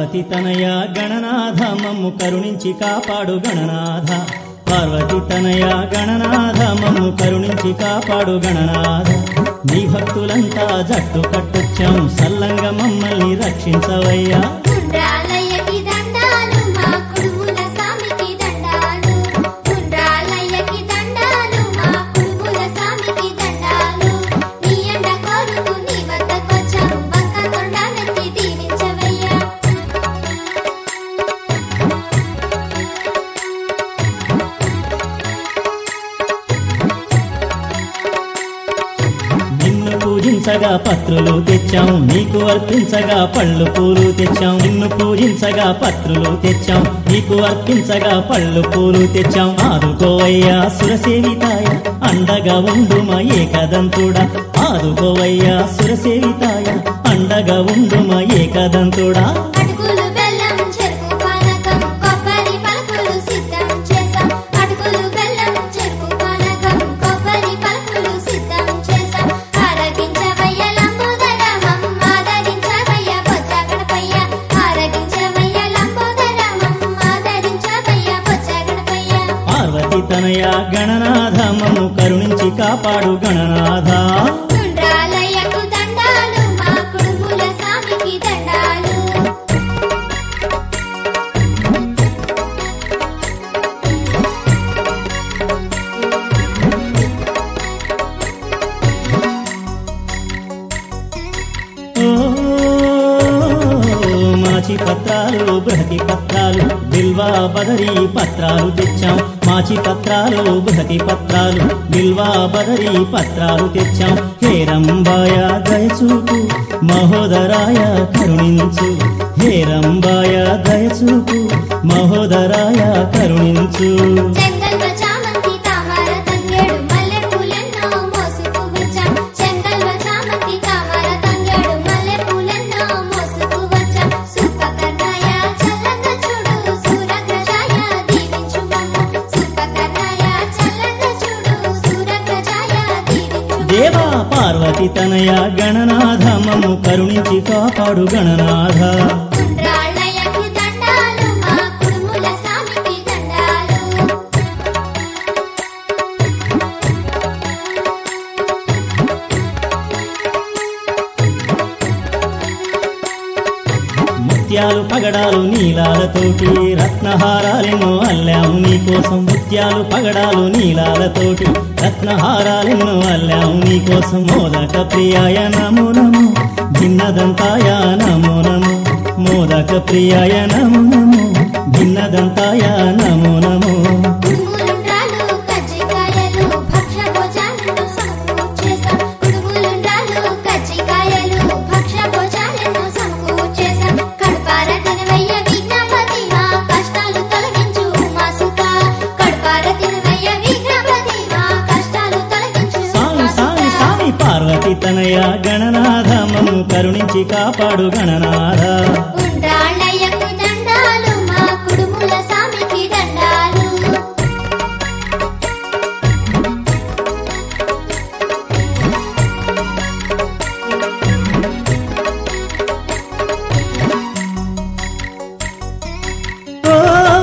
పార్వతి తనయ గణనాథ మమ్ము కరుణించి కాపాడు గణనాథ పార్వతి తనయ గణనాథ మమ్ము కరుణించి కాపాడు గణనాథ నీ భక్తులంతా జట్టు కట్టొచ్చాం సల్లంగా మమ్మల్ని రక్షించవయ్యా ఉండ్రాలయ్యకి దండాలు మా కుడుముల సామికి దండాలు ఉండ్రాలయ్యకి దండాలు మా కుడుముల సామికి దండాలు నీ ఎండ కోరుతూ నీ వద్దకొచ్చాము వంక తొండాలెత్తి దీవించవయ్యా నిన్ను పూజించగా పత్రులు తెచ్చాం నీకు అర్పించగా పళ్ళు పూలు తెచ్చాం నిన్ను పూజించగా పత్రులు తెచ్చాం నీకు అర్పించగా పళ్ళు పూలు తెచ్చాం ఆదుకోవయ్యా సురసేవితాయ అండగా ఉండుమ ఏకదంతుడా ఆదుకోవయ్యా సురసేవితాయ అండగా ఉండుమ ఏకదంతుడా అటుకులు బెల్లం చెరుకు పానకం కొబ్బరి పలుకులు సిద్ధం చేసాం అటుకులు బెల్లం చెరుకు పానకం కొబ్బరి పలుకులు సిద్ధం చేసాం ఆరగించవయ్య లంబోదరమం ఆదరించవయ్య బొజ్జ గణపయ్య ఆరగించవయ్య లంబోదరమం ఆదరించవయ్య బొజ్జ గణపయ్య పార్వతి తనయ గణనాథమము కరుణించి కాపాడు గణనాథ ఉండ్రాలయ్యకు దండాలు మా కుడుముల సామికి దండాలు ఓ, మాచి పత్రాలు బృహతి పత్రాలు బిల్వా బదరి పత్రాలు తెచ్చాం మాచి పత్రాలు బృహతి పత్రాలు బిల్వా బదరి పత్రాలు తెచ్చాం హేరంబాయ దయచూపు మహోదరాయ కరుణించు హేరంబాయ దయచూపు మహోదరాయ కరుణించు చెంగల్వ చామంతి తామర తంగేడు మల్లె పూలెన్నో మోసుకు వచ్చాం చెంగల్వ చామంతి తామర తంగేడు మల్లె పూలెన్నో మోసుకు వచ్చాం సుపకర్ణాయ చల్లంగా చూడు సూరగ్రజాయ దీవించు మమ్ము సుపకర్ణాయ చల్లంగా చూడు సూరగ్రజాయ దీవించు దేవా పార్వతి తనయ గణనాథ మమ్ము కరుణించి కాపాడు గణనాథ ఉండ్రాళ్ళయ్యకు దండాలు మా కుడుముల సామికి దండాలు ముత్యాలు పగడాలు నీలాలతోటి రత్నహారాలెన్నో అల్లాము నీకోసం ముత్యాలు పగడాలు నీలాలతోటి రత్నహారాలెన్నో అల్లాము నీకోసం మోదక ప్రియాయ నమో నమో భిన్నదంతాయ నమో నమో మోదక ప్రియాయ నమో నమో భిన్నదంతాయ నమో నమో కుడుములుండ్రాలు కజ్జికాయలు భక్ష్య భోజనాలను సమకూర్చేశాం కుడుములుండ్రాలు కజ్జికాయలు భక్ష్య భోజనాలను సమకూర్చేశాం కడుపార తినవయ్య విఘ్నపతి మా కష్టాలు తొలగించు మా సుత కడుపార తినవయ్య విఘ్నపతి మా కష్టాలు తొలగించు సామి మా సామి సుత సామి పార్వతి తనయ గణనాథ మమ్ము కరుణించి కాపాడు గణనాథ ఉండ్రాళ్ళయ్యకు దండాలు మా కుడుముల సామికి దండాలు ఓ,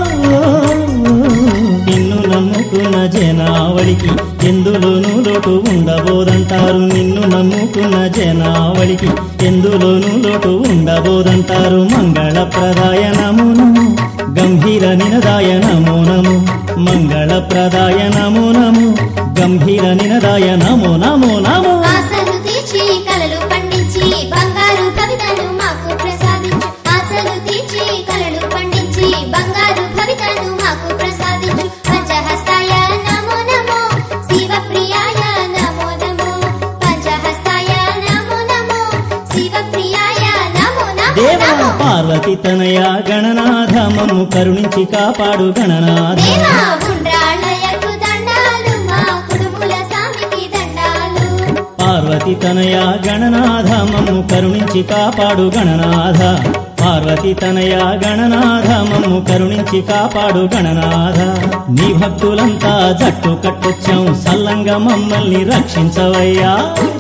నిన్ను నమ్ముకున్న జనావళికి ఎందులోనూ లోటు ఉండబోదంటారు నిన్ను నమ్ముకున్న జనావళికి ఎందులోనూ లోటు ఉండబోదంటారు మంగళప్రదాయ నమో నమో గంభీర నినదాయ నమో నమో మంగళప్రదాయ నమో నమో గంభీర నినదాయ నమో నమో నమో ఆశలు తీర్చి కలలు పండించి బంగారు కవితను మాకు ప్రసాదించు ఆశలు తీర్చి కలలు పండించి బంగారు కవితను మాకు ప్రసాదించు పంచహస్తాయ నమో నమో శివప్రియాయ నమో నమో పంచహస్తాయ నమో నమో శివప్రియాయ నమో నమో దేవా నమో పార్వతి తనయ గణనాథ మమ్ము కరుణించి కాపాడు గణనాథ దేవా ఉండ్రాళ్ళయ్యకు దండాలు మా కుడుముల సామికి దండాలు పార్వతి తనయ గణనాథ మమ్ము కరుణించి కాపాడు గణనాథ పార్వతి తనయ గణనాథ మమ్ము కరుణించి కాపాడు గణనాథ నీ భక్తులంతా జట్టు కట్టొచ్చాం సల్లంగా మమ్మల్ని రక్షించవయ్యా